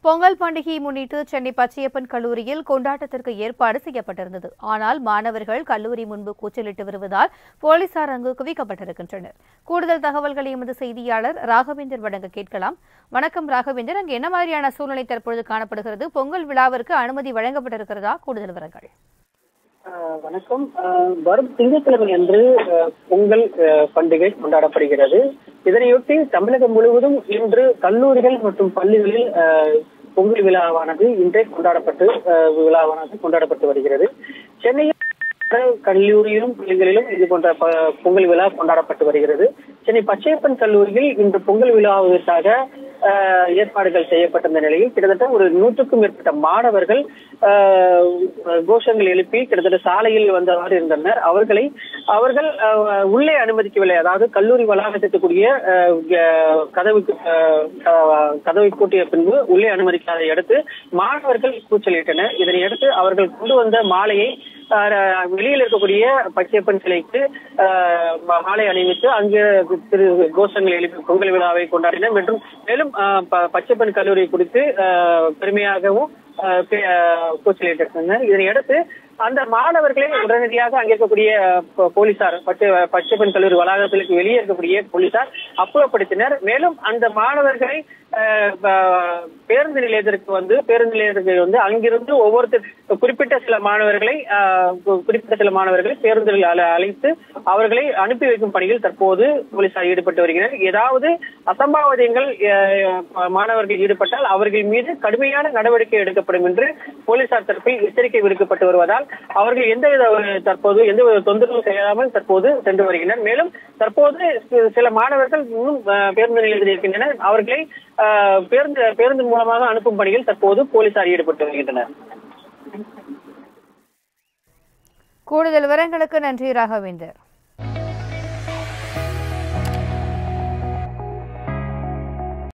பொங்கல் பண்டிகையை முன்னிட்டு சென்னை பச்சையப்பன் கல்லூரியில் கொண்டாட்டத்திற்கு ஏற்பாடு செய்யப்பட்டிருந்தது ஆனால் மாணவர்கள் கல்லூரி முன்பு கூச்சலிட்டு வருவதால் போலீசார் அங்கு குவிக்கப்பட்டிருக்கின்றனர் கூடுதல் தகவல்களை எமது செய்தியாளர் ராகவேந்தர் வழங்க கேட்கலாம் வணக்கம் ராகவேந்தர் அங்கு என்ன மாதிரியான சூழ்நிலை தற்பொழுது காணப்படுகிறது பொங்கல் விழாவிற்கு அனுமதி வழங்கப்பட்டிருக்கிறதா கூடுதல் விவரங்கள் ஆஹ் வணக்கம் ஆஹ் வரும் திங்கட்கிழமை அன்று ஆஹ் பொங்கல் ஆஹ் பண்டிகை கொண்டாடப்படுகிறது இதனையொட்டி தமிழகம் முழுவதும் இன்று கல்லூரிகள் மற்றும் பள்ளிகளில் ஆஹ் பொங்கல் விழாவானது இன்றே கொண்டாடப்பட்டு ஆஹ் விழாவானது கொண்டாடப்பட்டு வருகிறது சென்னையில் கல்லூரியிலும் பள்ளிகளிலும் இது போன்ற ப- பொங்கல் விழா கொண்டாடப்பட்டு வருகிறது சென்னை பச்சையப்பன் கல்லூரியில் இன்று பொங்கல் விழாவிற்காக ஆஹ், ஏற்பாடுகள் செய்யப்பட்டிருந்த நிலையில் கிட்டத்தட்ட ஒரு நூற்றுக்கும் மேற்பட்ட மாணவர்கள் ஆஹ், கோஷங்கள் எழுப்பி கிட்டத்தட்ட சாலையில் வந்தவாறு இருந்தனர் அவர்களை அவர்கள் ஆஹ், உள்ளே அனுமதிக்கவில்லை அதாவது கல்லூரி வளாகத்திற்குரிய ஆஹ், க- கதவுக்கு ஆஹ், ஆஹ், கதவை பூட்டிய பின்பு உள்ளே அனுமதிக்காத அடுத்து மாணவர்கள் கூச்சலிட்டனர் இதனை அடுத்து அவர்கள் கொண்டு வந்த மாலையை ஆஹ், வெளியில் இருக்கக்கூடிய பச்சையப்பன் சிலைக்கு ஆஹ், மா- மாலை அணிவித்து அங்கு திரு கோஷங்கள் எழுப்பி பொங்கல் விழாவை கொண்டாடினர் மற்றும் மேலும் ஆஹ், ப- பச்சையப்பன் கல்லூரி குறித்து ஆஹ், பெருமையாகவும் ஆஹ், பே- ஆஹ், கூச்சலிட்டிருந்தனர் இதனை அடுத்து அந்த மாணவர்களை உடனடியாக அங்கே இருக்கக்கூடிய போ- போலீசார் பச்சை பச்சைப்பன் கல்லூரி வளாகத்திற்கு வெளியே இருக்கக்கூடிய போலீசார் அப்புறப்படுத்தினர் மேலும் அந்த மாணவர்களை ஆஹ், ப- பேருந்து நிலையத்திற்கு வந்து பேருந்து நிலையத்திற்கு வந்து அங்கிருந்து ஒவ்வொருத்தர் குறிப்பிட்ட சில மாணவர்களை ஆஹ், கு- குறிப்பிட்ட சில மாணவர்களை பேருந்தில் அல- அழைத்து அவர்களை அனுப்பி வைக்கும் பணியில் தற்போது போலீசார் ஈடுபட்டு வருகின்றனர் ஏதாவது அசம்பாவிதங்கள் ஆஹ், மாணவர்கள் ஈடுபட்டால் அவர்கள் மீது கடுமையான நடவடிக்கை எடுக்கப்படும் என்று போலீசார் தரப்பில் எச்சரிக்கை விடுக்கப்பட்டு வருவதால் அவர்கள் எந்தவித ஒரு தற்போது எந்தவித தொந்தரவும் செய்யாமல் தற்போது சென்று வருகின்றனர் மேலும் தற்போது சி- சில மாணவர்கள் இன்னும் ஆஹ், பேருந்து நிலையத்தில் இருக்கின்றனர் அவர்களை ஆஹ், பேருந்து பேருந்து மூலமாக அனுப்பும் பணியில் தற்போது போலீசார் ஈடுபட்டு வருகின்றனர் கூடுதல் விவரங்களுக்கு நன்றி ராகவேந்தர்